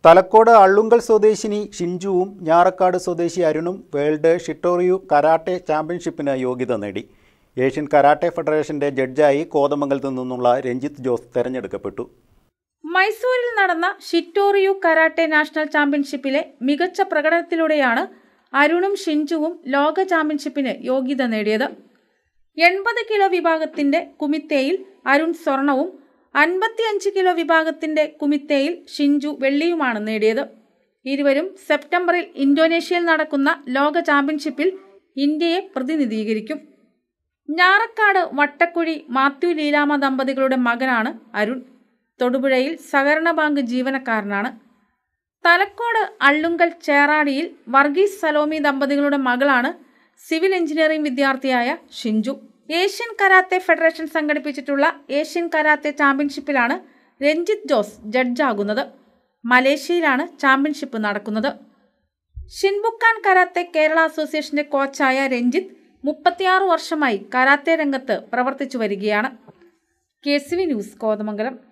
തലക്കോട് അള്ളുങ്കൽ സ്വദേശിനി ഷിൻജുവും ഞാറക്കാട് സ്വദേശി അരുണും വേൾഡ് ഷിറ്റോറിയു കരാട്ടെ ചാമ്പ്യൻഷിപ്പിന് യോഗ്യത നേടി ഏഷ്യൻ കരാട്ടെ ഫെഡറേഷന്റെ ജഡ്ജായി കോതമംഗലത്തു നിന്നുള്ള രഞ്ജിത്ത് ജോസ് തെരഞ്ഞെടുക്കപ്പെട്ടു മൈസൂരിൽ നടന്ന ഷിറ്റോറിയു കരാട്ടെ നാഷണൽ ചാമ്പ്യൻഷിപ്പിലെ മികച്ച പ്രകടനത്തിലൂടെയാണ് അരുണും ഷിൻജുവും ലോക ചാമ്പ്യൻഷിപ്പിന് യോഗ്യത നേടിയത് എൺപത് കിലോ വിഭാഗത്തിന്റെ കുമിത്തേയിൽ അരുൺ സ്വർണവും അൻപത്തിയഞ്ച് കിലോ വിഭാഗത്തിന്റെ കുമിത്തേയിൽ ഷിൻജു വെള്ളിയുമാണ് നേടിയത് ഇരുവരും സെപ്റ്റംബറിൽ ഇന്തോനേഷ്യയിൽ നടക്കുന്ന ലോക ചാമ്പ്യൻഷിപ്പിൽ ഇന്ത്യയെ പ്രതിനിധീകരിക്കും ഞാറക്കാട് വട്ടക്കുഴി മാത്യു ലീലാമ ദമ്പതികളുടെ മകനാണ് അരുൺ തൊടുപുഴയിൽ സഹകരണ ബാങ്ക് ജീവനക്കാരനാണ് തലക്കോട് അള്ളുങ്കൽ ചേറാടിയിൽ വർഗീസ് സലോമി ദമ്പതികളുടെ മകളാണ് സിവിൽ എഞ്ചിനീയറിംഗ് വിദ്യാർത്ഥിയായ ഷിൻജു ഏഷ്യൻ കരാത്തെ ഫെഡറേഷൻ സംഘടിപ്പിച്ചിട്ടുള്ള ഏഷ്യൻ കരാത്തെ ചാമ്പ്യൻഷിപ്പിലാണ് രഞ്ജിത്ത് ജോസ് ജഡ്ജാകുന്നത് മലേഷ്യയിലാണ് ചാമ്പ്യൻഷിപ്പ് നടക്കുന്നത് ഷിൻബുക്കാൻ കരാത്തെ കേരള അസോസിയേഷന്റെ കോച്ചായ രഞ്ജിത്ത് മുപ്പത്തിയാറ് വർഷമായി കരാത്തെ രംഗത്ത് പ്രവർത്തിച്ചു വരികയാണ് K C V news Kothamangalam